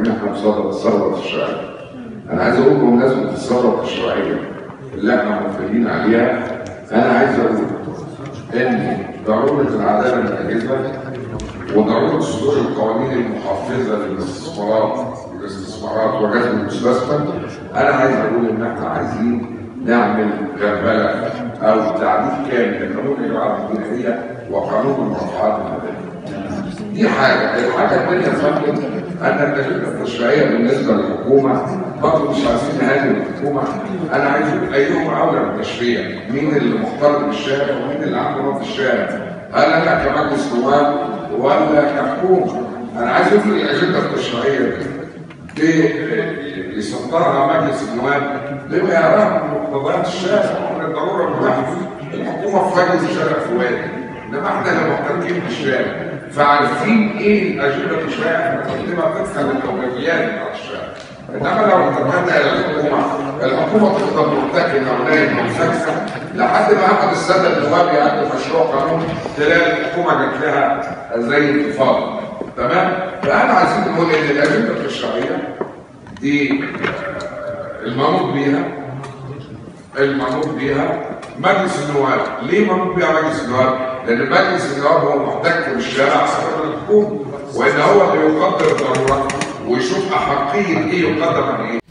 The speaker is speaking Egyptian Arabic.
ان احنا بصدد الثوره التشريعيه. انا عايز اقول بمناسبه الثوره التشريعيه اللي احنا مقبلين عليها انا عايز اقول ان ضروره العداله المنجزه وضروره صدور القوانين المحفزه للاستثمارات الاستثمارات وجذب المستثمر انا عايز اقول ان احنا عايزين نعمل غربله او تعديل كامل لقانون الاجراءات الجنائيه وقانون المرافعات المدنيه. دي حاجه، الحاجه الثانيه يا فندم ان التجربه التشريعيه بالنسبه للحكومه برضه مش عايزين نهاجم الحكومه، انا عايز اقول ايهم اولى بالتشريع، مين اللي مختلط بالشارع ومين اللي عنده نوع في الشارع؟ هل انا كمجلس نواب ولا كحكومه؟ انا عايز اقول الاجنده التشريعيه دي يسطرها مجلس النواب لما يراها من مقتضيات الشارع ومن الضروره بتاعته الحكومه في مجلس الشارع في وادي انما احنا اللي محتكين بالشارع فعارفين ايه الاجنده التشريعيه احنا بنقدمها تدخل الاولويات بتاعت الشارع انما لو انتقلنا الى الحكومه الحكومه تفضل مرتكنه ونايمه وساكته لحد ما احد الساده النواب يقدم مشروع قانون تلاقي الحكومه جات لها زي انتفاضه تمام فانا عايزين نقول ان الاجنده التشريعيه دي المنوط بيها المنوط بيها مجلس النواب ليه منوط بيها مجلس النواب؟ لان مجلس النواب هو محتك بالشارع اكثر من الحكومه وان هو اللي يقدر الضروره ويشوف احقيه ايه يقدم عن ايه